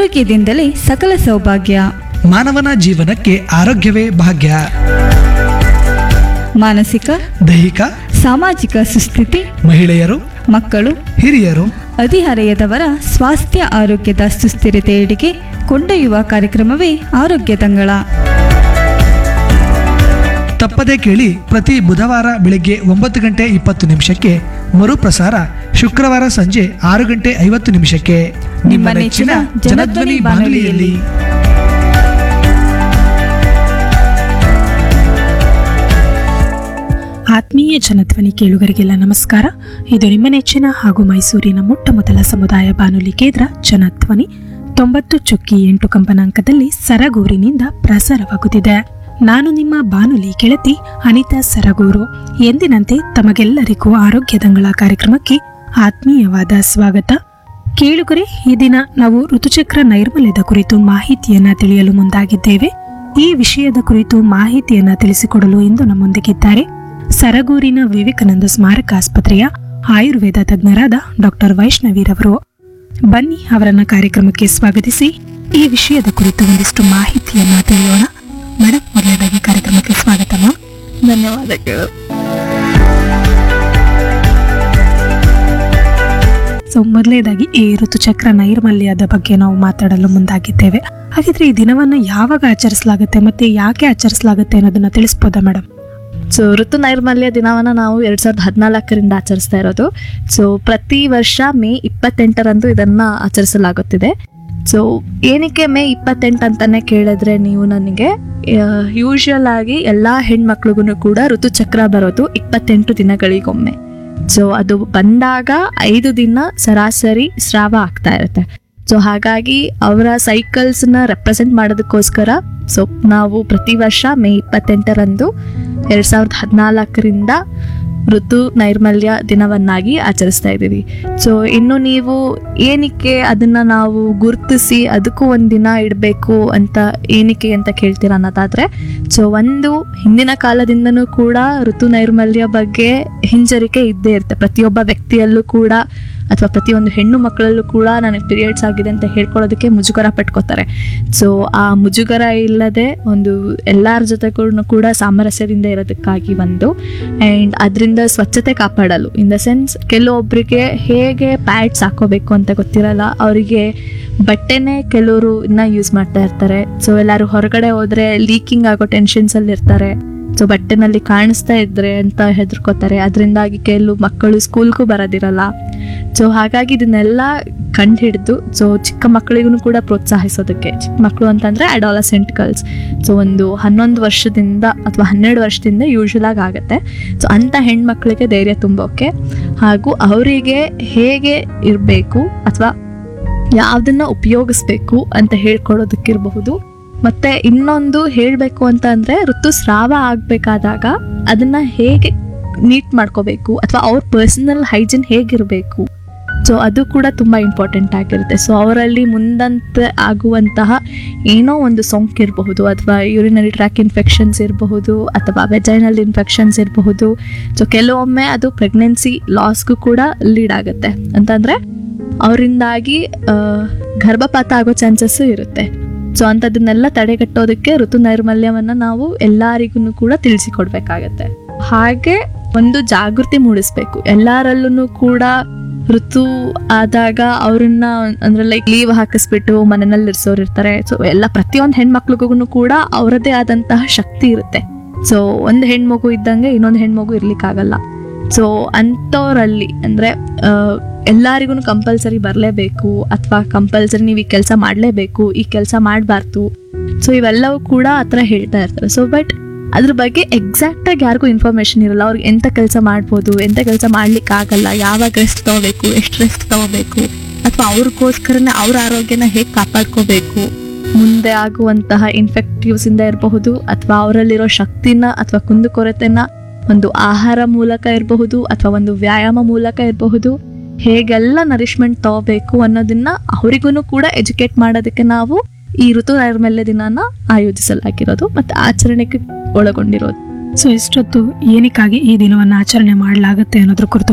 ಆರೋಗ್ಯದಿಂದಲೇ ಸಕಲ ಸೌಭಾಗ್ಯ ಮಾನವನ ಜೀವನಕ್ಕೆ ಆರೋಗ್ಯವೇ ಭಾಗ್ಯ ಮಾನಸಿಕ ದೈಹಿಕ ಸಾಮಾಜಿಕ ಸುಸ್ಥಿತಿ ಮಹಿಳೆಯರು ಮಕ್ಕಳು ಹಿರಿಯರು ಹದಿಹರೆಯದವರ ಸ್ವಾಸ್ಥ್ಯ ಆರೋಗ್ಯದ ಸುಸ್ಥಿರತೆಯೆಡೆಗೆ ಕೊಂಡೊಯ್ಯುವ ಕಾರ್ಯಕ್ರಮವೇ ಆರೋಗ್ಯ ತಂಗಳ ತಪ್ಪದೇ ಕೇಳಿ ಪ್ರತಿ ಬುಧವಾರ ಬೆಳಗ್ಗೆ ಒಂಬತ್ತು ಗಂಟೆ ಇಪ್ಪತ್ತು ನಿಮಿಷಕ್ಕೆ ಮರುಪ್ರಸಾರ ಶುಕ್ರವಾರ ಸಂಜೆ ಆರು ಗಂಟೆ ಐವತ್ತು ನಿಮಿಷಕ್ಕೆ ನಿಮ್ಮ ನೆಚ್ಚಿನ ಜನಧ್ವನಿ ಬಾನುಲಿಯಲ್ಲಿ ಆತ್ಮೀಯ ಜನಧ್ವನಿ ಕೇಳುಗರಿಗೆಲ್ಲ ನಮಸ್ಕಾರ ಇದು ನಿಮ್ಮ ನೆಚ್ಚಿನ ಹಾಗೂ ಮೈಸೂರಿನ ಮೊಟ್ಟ ಮೊದಲ ಸಮುದಾಯ ಬಾನುಲಿ ಕೇಂದ್ರ ಜನಧ್ವನಿ ತೊಂಬತ್ತು ಚುಕ್ಕಿ ಎಂಟು ಕಂಪನಾಂಕದಲ್ಲಿ ಸರಗೂರಿನಿಂದ ಪ್ರಸಾರವಾಗುತ್ತಿದೆ ನಾನು ನಿಮ್ಮ ಬಾನುಲಿ ಗೆಳತಿ ಅನಿತಾ ಸರಗೂರು ಎಂದಿನಂತೆ ತಮಗೆಲ್ಲರಿಗೂ ಆರೋಗ್ಯದಂಗಳ ಕಾರ್ಯಕ್ರಮಕ್ಕೆ ಆತ್ಮೀಯವಾದ ಸ್ವಾಗತ ಕೇಳುಗರೆ ಈ ದಿನ ನಾವು ಋತುಚಕ್ರ ನೈರ್ಮಲ್ಯದ ಕುರಿತು ಮಾಹಿತಿಯನ್ನ ತಿಳಿಯಲು ಮುಂದಾಗಿದ್ದೇವೆ ಈ ವಿಷಯದ ಕುರಿತು ಮಾಹಿತಿಯನ್ನ ತಿಳಿಸಿಕೊಡಲು ಇಂದು ನಮ್ಮೊಂದಿಗಿದ್ದಾರೆ ಸರಗೂರಿನ ವಿವೇಕಾನಂದ ಸ್ಮಾರಕ ಆಸ್ಪತ್ರೆಯ ಆಯುರ್ವೇದ ತಜ್ಞರಾದ ಡಾಕ್ಟರ್ ವೈಷ್ಣವಿರವರು ಬನ್ನಿ ಅವರನ್ನ ಕಾರ್ಯಕ್ರಮಕ್ಕೆ ಸ್ವಾಗತಿಸಿ ಈ ವಿಷಯದ ಕುರಿತು ಒಂದಿಷ್ಟು ಮಾಹಿತಿಯನ್ನ ತಿಳಿಯೋಣ ಮೇಡಮ್ ಮೊದಲನೇದಾಗಿ ಕಾರ್ಯಕ್ರಮಕ್ಕೆ ಸ್ವಾಗತ ಮ್ಯಾಮ್ ಧನ್ಯವಾದಗಳು ಸೊ ಮೊದಲನೇದಾಗಿ ಈ ಋತುಚಕ್ರ ನೈರ್ಮಲ್ಯದ ಬಗ್ಗೆ ನಾವು ಮಾತಾಡಲು ಮುಂದಾಗಿದ್ದೇವೆ ಹಾಗಿದ್ರೆ ಈ ದಿನವನ್ನ ಯಾವಾಗ ಆಚರಿಸಲಾಗುತ್ತೆ ಮತ್ತೆ ಯಾಕೆ ಆಚರಿಸಲಾಗುತ್ತೆ ಅನ್ನೋದನ್ನ ತಿಳಿಸ್ಬೋದಾ ಮೇಡಮ್ ಸೊ ಋತು ನೈರ್ಮಲ್ಯ ದಿನವನ್ನ ನಾವು ಎರಡ್ ಸಾವಿರದ ಹದಿನಾಲ್ಕರಿಂದ ಆಚರಿಸ್ತಾ ಇರೋದು ಸೊ ಪ್ರತಿ ವರ್ಷ ಮೇ ಇಪ್ಪತ್ತೆಂಟರಂದು ಇದನ್ನ ಆಚರಿಸಲಾಗುತ್ತಿದೆ ಸೊ ಏನಕ್ಕೆ ಮೇ ಇಪ್ಪತ್ತೆಂಟು ಅಂತಾನೆ ಕೇಳಿದ್ರೆ ನೀವು ನನಗೆ ಯೂಶುವಲ್ ಆಗಿ ಎಲ್ಲಾ ಹೆಣ್ಮಕ್ಳಿಗೂ ಕೂಡ ಋತುಚಕ್ರ ಬರೋದು ಇಪ್ಪತ್ತೆಂಟು ದಿನಗಳಿಗೊಮ್ಮೆ ಸೊ ಅದು ಬಂದಾಗ ಐದು ದಿನ ಸರಾಸರಿ ಸ್ರಾವ ಆಗ್ತಾ ಇರುತ್ತೆ ಸೊ ಹಾಗಾಗಿ ಅವರ ಸೈಕಲ್ಸ್ನ ರೆಪ್ರೆಸೆಂಟ್ ಮಾಡೋದಕ್ಕೋಸ್ಕರ ಸೊ ನಾವು ಪ್ರತಿ ವರ್ಷ ಮೇ ಇಪ್ಪತ್ತೆಂಟರಂದು ಎರಡ್ ಸಾವಿರದ ಹದಿನಾಲ್ಕರಿಂದ ಋತು ನೈರ್ಮಲ್ಯ ದಿನವನ್ನಾಗಿ ಆಚರಿಸ್ತಾ ಇದ್ದೀವಿ ಸೊ ಇನ್ನು ನೀವು ಏನಕ್ಕೆ ಅದನ್ನ ನಾವು ಗುರುತಿಸಿ ಅದಕ್ಕೂ ಒಂದು ದಿನ ಇಡಬೇಕು ಅಂತ ಏನಕ್ಕೆ ಅಂತ ಕೇಳ್ತೀರಾ ಅನ್ನೋದಾದ್ರೆ ಸೊ ಒಂದು ಹಿಂದಿನ ಕಾಲದಿಂದನೂ ಕೂಡ ಋತು ನೈರ್ಮಲ್ಯ ಬಗ್ಗೆ ಹಿಂಜರಿಕೆ ಇದ್ದೇ ಇರುತ್ತೆ ಪ್ರತಿಯೊಬ್ಬ ವ್ಯಕ್ತಿಯಲ್ಲೂ ಕೂಡ ಅಥವಾ ಪ್ರತಿಯೊಂದು ಹೆಣ್ಣು ಮಕ್ಕಳಲ್ಲೂ ಕೂಡ ನನಗೆ ಪೀರಿಯಡ್ಸ್ ಆಗಿದೆ ಅಂತ ಹೇಳ್ಕೊಳ್ಳೋದಕ್ಕೆ ಮುಜುಗರ ಪಟ್ಕೋತಾರೆ ಸೊ ಆ ಮುಜುಗರ ಇಲ್ಲದೆ ಒಂದು ಎಲ್ಲರ ಜೊತೆಗೂ ಕೂಡ ಸಾಮರಸ್ಯದಿಂದ ಇರೋದಕ್ಕಾಗಿ ಒಂದು ಆ್ಯಂಡ್ ಅದರಿಂದ ಸ್ವಚ್ಛತೆ ಕಾಪಾಡಲು ಇನ್ ದ ಸೆನ್ಸ್ ಕೆಲವೊಬ್ಬರಿಗೆ ಹೇಗೆ ಪ್ಯಾಡ್ಸ್ ಹಾಕೋಬೇಕು ಅಂತ ಗೊತ್ತಿರಲ್ಲ ಅವರಿಗೆ ಬಟ್ಟೆನೇ ಕೆಲವರು ಇನ್ನ ಯೂಸ್ ಮಾಡ್ತಾ ಇರ್ತಾರೆ ಸೊ ಎಲ್ಲರೂ ಹೊರಗಡೆ ಹೋದ್ರೆ ಲೀಕಿಂಗ್ ಆಗೋ ಟೆನ್ಷನ್ಸ್ ಅಲ್ಲಿ ಇರ್ತಾರೆ ಸೊ ಬಟ್ಟೆನಲ್ಲಿ ಕಾಣಿಸ್ತಾ ಇದ್ರೆ ಅಂತ ಹೆದರ್ಕೋತಾರೆ ಅದರಿಂದಾಗಿ ಕೆಲವು ಮಕ್ಕಳು ಸ್ಕೂಲ್ಗೂ ಬರೋದಿರಲ್ಲ ಸೊ ಹಾಗಾಗಿ ಇದನ್ನೆಲ್ಲ ಕಂಡು ಹಿಡಿದು ಸೊ ಚಿಕ್ಕ ಮಕ್ಕಳಿಗೂ ಕೂಡ ಪ್ರೋತ್ಸಾಹಿಸೋದಕ್ಕೆ ಚಿಕ್ಕ ಮಕ್ಕಳು ಅಂತಂದ್ರೆ ಅಡಾಲಸೆಂಟ್ ಗರ್ಲ್ಸ್ ಸೊ ಒಂದು ಹನ್ನೊಂದು ವರ್ಷದಿಂದ ಅಥವಾ ಹನ್ನೆರಡು ವರ್ಷದಿಂದ ಯೂಶುವಲ್ ಆಗಿ ಆಗುತ್ತೆ ಸೊ ಅಂಥ ಹೆಣ್ಮಕ್ಳಿಗೆ ಧೈರ್ಯ ತುಂಬೋಕೆ ಹಾಗೂ ಅವರಿಗೆ ಹೇಗೆ ಇರಬೇಕು ಅಥವಾ ಯಾವುದನ್ನ ಉಪಯೋಗಿಸ್ಬೇಕು ಅಂತ ಹೇಳ್ಕೊಡೋದಕ್ಕಿರಬಹುದು ಮತ್ತೆ ಇನ್ನೊಂದು ಹೇಳಬೇಕು ಅಂತ ಅಂದ್ರೆ ಋತುಸ್ರಾವ ಆಗ್ಬೇಕಾದಾಗ ಅದನ್ನ ಹೇಗೆ ನೀಟ್ ಮಾಡ್ಕೋಬೇಕು ಅಥವಾ ಅವ್ರ ಪರ್ಸನಲ್ ಹೈಜಿನ್ ಹೇಗಿರಬೇಕು ಸೊ ಅದು ಕೂಡ ತುಂಬಾ ಇಂಪಾರ್ಟೆಂಟ್ ಆಗಿರುತ್ತೆ ಸೊ ಅವರಲ್ಲಿ ಮುಂದಂತೆ ಆಗುವಂತಹ ಏನೋ ಒಂದು ಸೋಂಕು ಇರಬಹುದು ಅಥವಾ ಯೂರಿನರಿ ಟ್ರ್ಯಾಕ್ ಇನ್ಫೆಕ್ಷನ್ಸ್ ಇರಬಹುದು ಅಥವಾ ವೆಜೈನಲ್ ಇನ್ಫೆಕ್ಷನ್ಸ್ ಇರಬಹುದು ಸೊ ಕೆಲವೊಮ್ಮೆ ಅದು ಪ್ರೆಗ್ನೆನ್ಸಿ ಲಾಸ್ಗೂ ಕೂಡ ಲೀಡ್ ಆಗುತ್ತೆ ಅಂತಂದ್ರೆ ಅವರಿಂದಾಗಿ ಗರ್ಭಪಾತ ಆಗೋ ಚಾನ್ಸಸ್ಸು ಇರುತ್ತೆ ಸೊ ಅಂಥದ್ದನ್ನೆಲ್ಲ ತಡೆಗಟ್ಟೋದಕ್ಕೆ ಋತು ನೈರ್ಮಲ್ಯವನ್ನ ನಾವು ಎಲ್ಲರಿಗೂ ಕೂಡ ತಿಳಿಸಿಕೊಡ್ಬೇಕಾಗತ್ತೆ ಹಾಗೆ ಒಂದು ಜಾಗೃತಿ ಮೂಡಿಸ್ಬೇಕು ಎಲ್ಲರಲ್ಲೂ ಕೂಡ ಋತು ಆದಾಗ ಅವ್ರನ್ನ ಅಂದ್ರೆ ಲೈಕ್ ಲೀವ್ ಹಾಕಿಸ್ಬಿಟ್ಟು ಮನೆಯಲ್ಲಿ ಇರ್ಸೋರು ಇರ್ತಾರೆ ಸೊ ಎಲ್ಲ ಪ್ರತಿಯೊಂದು ಹೆಣ್ಮಕ್ಳಿಗೂ ಕೂಡ ಅವರದೇ ಆದಂತಹ ಶಕ್ತಿ ಇರುತ್ತೆ ಸೊ ಒಂದು ಹೆಣ್ಮಗು ಇದ್ದಂಗೆ ಇನ್ನೊಂದು ಹೆಣ್ಮಗು ಇರ್ಲಿಕ್ಕಾಗಲ್ಲ ಸೊ ಅಂಥವ್ರಲ್ಲಿ ಅಂದ್ರೆ ಎಲ್ಲರಿಗೂ ಕಂಪಲ್ಸರಿ ಬರಲೇಬೇಕು ಅಥವಾ ಕಂಪಲ್ಸರಿ ನೀವು ಈ ಕೆಲಸ ಮಾಡಲೇಬೇಕು ಈ ಕೆಲಸ ಮಾಡಬಾರ್ದು ಸೊ ಇವೆಲ್ಲವೂ ಕೂಡ ಆ ಥರ ಹೇಳ್ತಾ ಇರ್ತಾರೆ ಸೊ ಬಟ್ ಅದ್ರ ಬಗ್ಗೆ ಎಕ್ಸಾಕ್ಟ್ ಆಗಿ ಯಾರಿಗೂ ಇನ್ಫಾರ್ಮೇಶನ್ ಇರಲ್ಲ ಅವ್ರಿಗೆ ಎಂತ ಕೆಲಸ ಮಾಡ್ಬೋದು ಎಂತ ಕೆಲಸ ಮಾಡ್ಲಿಕ್ಕೆ ಆಗಲ್ಲ ಯಾವಾಗ ರೆಸ್ಟ್ ತಗೋಬೇಕು ಎಷ್ಟು ರೆಸ್ಟ್ ತಗೋಬೇಕು ಅಥವಾ ಅವ್ರಿಗೋಸ್ಕರನೇ ಅವ್ರ ಆರೋಗ್ಯನ ಹೇಗೆ ಕಾಪಾಡ್ಕೋಬೇಕು ಮುಂದೆ ಆಗುವಂತಹ ಇನ್ಫೆಕ್ಟಿವ್ಸ್ ಇಂದ ಇರಬಹುದು ಅಥವಾ ಅವರಲ್ಲಿರೋ ಶಕ್ತಿನ ಅಥವಾ ಕುಂದುಕೊರತೆನ ಒಂದು ಆಹಾರ ಮೂಲಕ ಇರಬಹುದು ಅಥವಾ ಒಂದು ವ್ಯಾಯಾಮ ಮೂಲಕ ಇರಬಹುದು ಹೇಗೆಲ್ಲ ನರಿಶ್ಮೆಂಟ್ ತಗೋಬೇಕು ಅನ್ನೋದನ್ನ ಅವರಿಗೂ ಕೂಡ ಎಜುಕೇಟ್ ಮಾಡೋದಕ್ಕೆ ನಾವು ಈ ಋತು ನೈರ್ಮಲ್ಯ ದಿನಾನ ಆಯೋಜಿಸಲಾಗಿರೋದು ಮತ್ತೆ ಆಚರಣೆಗೆ ಒಳಗೊಂಡಿರೋದು ಸೊ ಇಷ್ಟೊತ್ತು ಏನಕ್ಕಾಗಿ ಈ ದಿನವನ್ನು ಆಚರಣೆ ಮಾಡಲಾಗುತ್ತೆ ಅನ್ನೋದ್ರ ಕುರಿತು